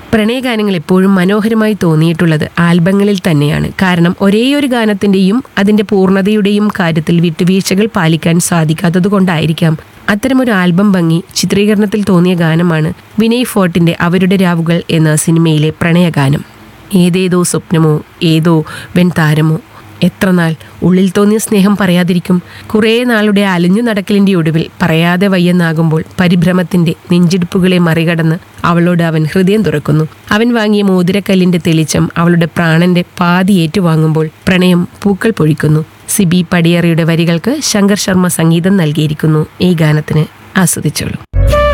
പ്രണയഗാനങ്ങൾ എപ്പോഴും മനോഹരമായി തോന്നിയിട്ടുള്ളത് ആൽബങ്ങളിൽ തന്നെയാണ് കാരണം ഒരേയൊരു ഗാനത്തിന്റെയും അതിന്റെ പൂർണ്ണതയുടെയും കാര്യത്തിൽ വിട്ടുവീഴ്ചകൾ പാലിക്കാൻ സാധിക്കാത്തതുകൊണ്ടായിരിക്കാം അത്തരമൊരു ആൽബം ഭംഗി ചിത്രീകരണത്തിൽ തോന്നിയ ഗാനമാണ് വിനയ് ഫോർട്ടിന്റെ അവരുടെ രാവുകൾ എന്ന സിനിമയിലെ പ്രണയഗാനം ഏതേതോ സ്വപ്നമോ ഏതോ വെൺതാരമോ എത്ര നാൾ ഉള്ളിൽ തോന്നിയ സ്നേഹം പറയാതിരിക്കും കുറേ നാളുടെ അലിഞ്ഞു നടക്കലിന്റെ ഒടുവിൽ പറയാതെ വയ്യെന്നാകുമ്പോൾ പരിഭ്രമത്തിന്റെ നെഞ്ചിടിപ്പുകളെ മറികടന്ന് അവളോട് അവൻ ഹൃദയം തുറക്കുന്നു അവൻ വാങ്ങിയ മോതിരക്കല്ലിന്റെ തെളിച്ചം അവളുടെ പ്രാണന്റെ പാതി ഏറ്റുവാങ്ങുമ്പോൾ പ്രണയം പൂക്കൾ പൊഴിക്കുന്നു സിബി പടിയറയുടെ വരികൾക്ക് ശങ്കർ ശർമ്മ സംഗീതം നൽകിയിരിക്കുന്നു ഈ ഗാനത്തിന് ആസ്വദിച്ചോളൂ